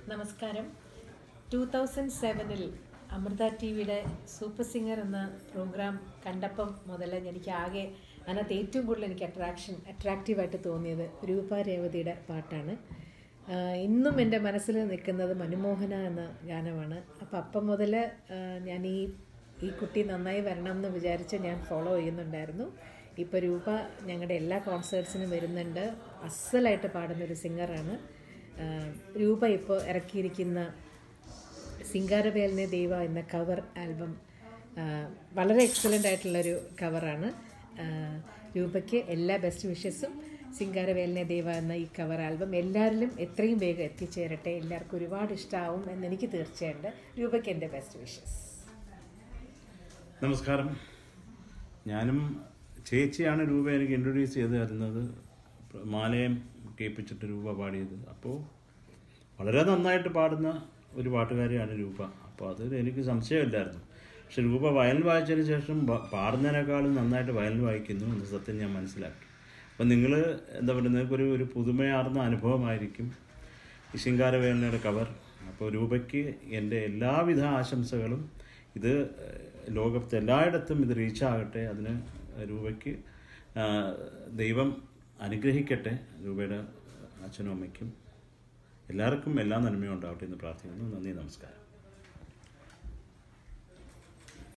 നമസ്കാരം two thousand സെവനിൽ Amrita T വിയുടെ സൂപ്പർ സിംഗർ എന്ന പ്രോഗ്രാം കണ്ടപ്പം മുതൽ എനിക്ക് ആകെ അതിനകത്ത് ഏറ്റവും കൂടുതൽ എനിക്ക് അട്രാക്ഷൻ അട്രാക്റ്റീവായിട്ട് തോന്നിയത് രൂപ രേവതിയുടെ പാട്ടാണ് ആഹ് ഇന്നും എൻ്റെ മനസ്സിൽ നിൽക്കുന്നത് മനുമോഹന എന്ന ഗാനമാണ് അപ്പം അപ്പം മുതൽ ഞാൻ ഈ ഈ കുട്ടി നന്നായി വരണം എന്ന് വിചാരിച്ച് ഞാൻ ഫോളോ ചെയ്യുന്നുണ്ടായിരുന്നു ഇപ്പോൾ രൂപ ഞങ്ങളുടെ എല്ലാ കോൺസേർട്സിനും വരുന്നുണ്ട് അസലായിട്ട് പാടുന്ന ഒരു സിംഗറാണ് ആഹ് രൂപ ഇപ്പോൾ ഇറക്കിയിരിക്കുന്ന സിംഗാരവേലിനെ ദൈവ എന്ന കവർ ആൽബം ആഹ് വളരെ എക്സലൻ്റ് ആയിട്ടുള്ളൊരു കവറാണ് ആഹ് രൂപയ്ക്ക് എല്ലാ ബെസ്റ്റ് വിഷസും സിംഗാരവേലിനെ ദൈവ എന്ന ഈ കവർ ആൽബം എല്ലാവരിലും എത്രയും വേഗം എത്തിച്ചേരട്ടെ എല്ലാവർക്കും ഒരുപാട് ഇഷ്ടമാവും എന്ന് എനിക്ക് തീർച്ചയുണ്ട് രൂപയ്ക്ക് എൻ്റെ ബെസ്റ്റ് വിഷസ് നമസ്കാരം ഞാനും ചേച്ചിയാണ് രൂപ എനിക്ക് ഇൻട്രൊഡ്യൂസ് ചെയ്ത് തരുന്നത് മാലയം കേൾപ്പിച്ചിട്ട് രൂപ പാടിയത് അപ്പോൾ വളരെ നന്നായിട്ട് പാടുന്ന ഒരു പാട്ടുകാരിയാണ് രൂപ അപ്പോൾ അതിൽ എനിക്ക് സംശയമില്ലായിരുന്നു പക്ഷെ രൂപ വയലിൻ വായിച്ചതിന് ശേഷം പ- പാടുന്നതിനേക്കാളും നന്നായിട്ട് വയലിൻ വായിക്കുന്നു എന്ന് സത്യം ഞാൻ മനസ്സിലാക്കി അപ്പം നിങ്ങൾ എന്താ പറയുക നിങ്ങൾക്കൊരു ഒരു പുതുമയാർന്ന അനുഭവമായിരിക്കും ഈ ശിങ്കാരവേലനയുടെ കവർ അപ്പോൾ രൂപയ്ക്ക് എൻ്റെ എല്ലാവിധ ആശംസകളും ഇത് ഏഹ്, ലോകത്ത് എല്ലായിടത്തും ഇത് റീച്ചാകട്ടെ അതിന് രൂപയ്ക്ക് ആ, ദൈവം അനുഗ്രഹിക്കട്ടെ രൂപയുടെ അച്ഛനും അമ്മയ്ക്കും എല്ലാവർക്കും എല്ലാ നന്മയും ഉണ്ടാവട്ടെ എന്ന് പ്രാർത്ഥിക്കുന്നു നന്ദി നമസ്കാരം